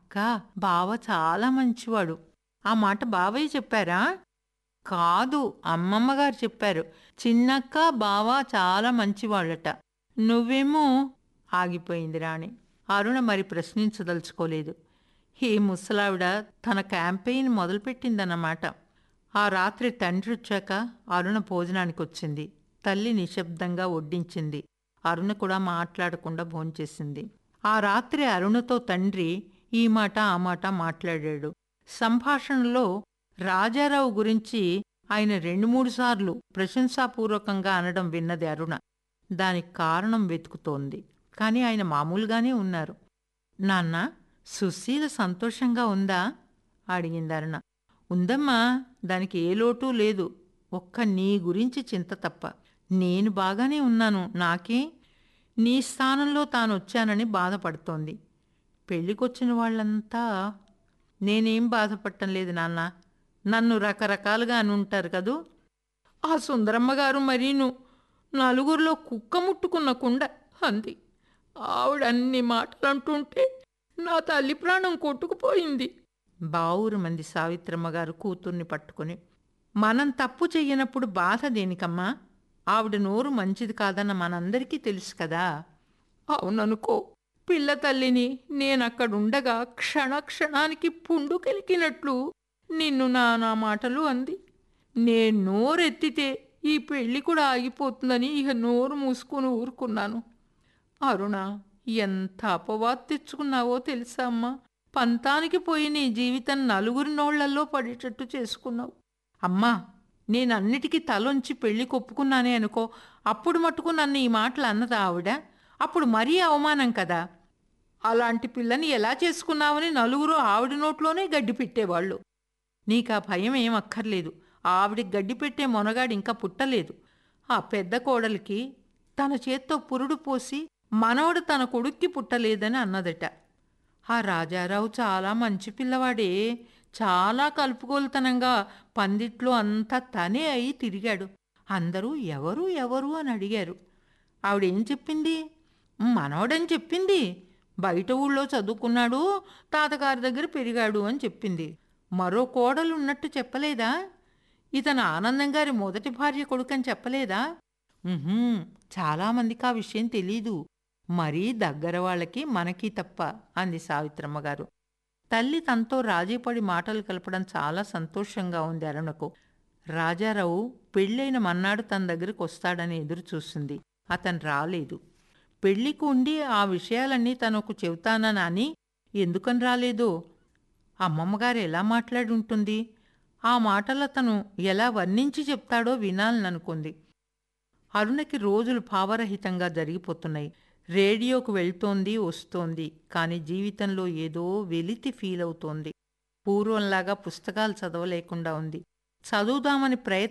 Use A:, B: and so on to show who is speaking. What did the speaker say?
A: అక్క బావ చాలా మంచివాడు ఆ మాట బావయ్య చెప్పారా కాదు అమ్మమ్మ గారు చెప్పారు చిన్నక్క బావ చాలా మంచివాళ్ళట నువ్వేమో ఆగిపోయింది రాణి అరుణ మరి ప్రశ్నించదలుచుకోలేదు ఈ ముసలావిడ తన క్యాంపెయిన్ మొదలుపెట్టిందన్నమాట ఆ రాత్రి తండ్రి వచ్చాక అరుణ భోజనానికి వచ్చింది తల్లి నిశ్శబ్దంగా వడ్డించింది అరుణ కూడా మాట్లాడకుండా భోంచేసింది ఆ రాత్రి అరుణతో తండ్రి ఈ మాట ఆ మాట మాట్లాడాడు సంభాషణలో రాజారావు గురించి ఆయన రెండు మూడు సార్లు ప్రశంసాపూర్వకంగా అనడం విన్నది అరుణ దానికి కారణం వెతుకుతోంది కానీ ఆయన మామూలుగానే ఉన్నారు నాన్న సుశీల సంతోషంగా ఉందా అడిగింది అరుణ ఉందమ్మా దానికి ఏ లోటు లేదు ఒక్క నీ గురించి చింత తప్ప నేను బాగానే ఉన్నాను నాకే నీ స్థానంలో తాను వచ్చానని బాధపడుతోంది పెళ్ళికొచ్చిన వాళ్ళంతా నేనేం బాధపడటం లేదు నాన్న నన్ను రకరకాలుగా అని ఉంటారు కదూ ఆ సుందరమ్మ గారు మరీను నలుగురిలో కుక్క ముట్టుకున్న కుండ అంది ఆవిడ అన్ని మాటలు అంటుంటే నా తల్లి ప్రాణం కొట్టుకుపోయింది బావురు మంది సావిత్రమ్మ గారు కూతుర్ని పట్టుకుని మనం తప్పు చెయ్యనప్పుడు బాధ దేనికమ్మా ఆవిడ నోరు మంచిది కాదన్న మనందరికీ తెలుసు కదా అవుననుకో పిల్ల తల్లిని నేనక్కడుండగా క్షణ క్షణానికి పుండు కెలికినట్లు నిన్ను నా నా మాటలు అంది నేను నోరెత్తితే ఈ పెళ్లి కూడా ఆగిపోతుందని ఇక నోరు మూసుకుని ఊరుకున్నాను అరుణ ఎంత అపవాద్ తెచ్చుకున్నావో తెలుసా అమ్మా పంతానికి పోయి నీ జీవితం నలుగురి నోళ్లల్లో పడేటట్టు చేసుకున్నావు అమ్మా నేనన్నిటికీ తలొంచి పెళ్లి కొప్పుకున్నానే అనుకో అప్పుడు మట్టుకు నన్ను ఈ మాటలు అన్నదా ఆవిడ అప్పుడు మరీ అవమానం కదా అలాంటి పిల్లని ఎలా చేసుకున్నావని నలుగురు ఆవిడ నోట్లోనే గడ్డి పెట్టేవాళ్ళు నీకా భయం ఏం అక్కర్లేదు ఆవిడికి గడ్డి పెట్టే మొనగాడు ఇంకా పుట్టలేదు ఆ పెద్ద కోడలికి తన చేత్తో పురుడు పోసి మనవడు తన కొడుక్కి పుట్టలేదని అన్నదట ఆ రాజారావు చాలా మంచి పిల్లవాడే చాలా కలుపుకోలుతనంగా పందిట్లో అంతా తనే అయి తిరిగాడు అందరూ ఎవరు ఎవరు అని అడిగారు ఆవిడేం చెప్పింది మనవడని చెప్పింది బయట ఊళ్ళో చదువుకున్నాడు తాతగారి దగ్గర పెరిగాడు అని చెప్పింది మరో కోడలు ఉన్నట్టు చెప్పలేదా ఇతను ఆనందం గారి మొదటి భార్య కొడుకని చెప్పలేదా ఉహుం, చాలామందికి ఆ విషయం తెలీదు మరీ దగ్గర వాళ్ళకి మనకి తప్ప అంది సావిత్రమ్మ గారు తల్లి తనతో రాజీపడి మాటలు కలపడం చాలా సంతోషంగా ఉంది అరుణకు రాజారావు పెళ్ళైన మన్నాడు తన దగ్గరికి వస్తాడని ఎదురు చూసింది అతను రాలేదు పెళ్లికి ఉండి ఆ విషయాలన్నీ తనకు చెబుతానని అని ఎందుకని రాలేదు అమ్మమ్మగారు ఎలా మాట్లాడి ఉంటుంది ఆ మాటల తను ఎలా వర్ణించి చెప్తాడో వినాలననుకుంది అరుణకి రోజులు భావరహితంగా జరిగిపోతున్నాయి రేడియోకు వెళ్తోంది వస్తోంది కానీ జీవితంలో ఏదో వెలితి ఫీల్ అవుతోంది పూర్వంలాగా పుస్తకాలు చదవలేకుండా ఉంది చదువుదామని ప్రయత్నం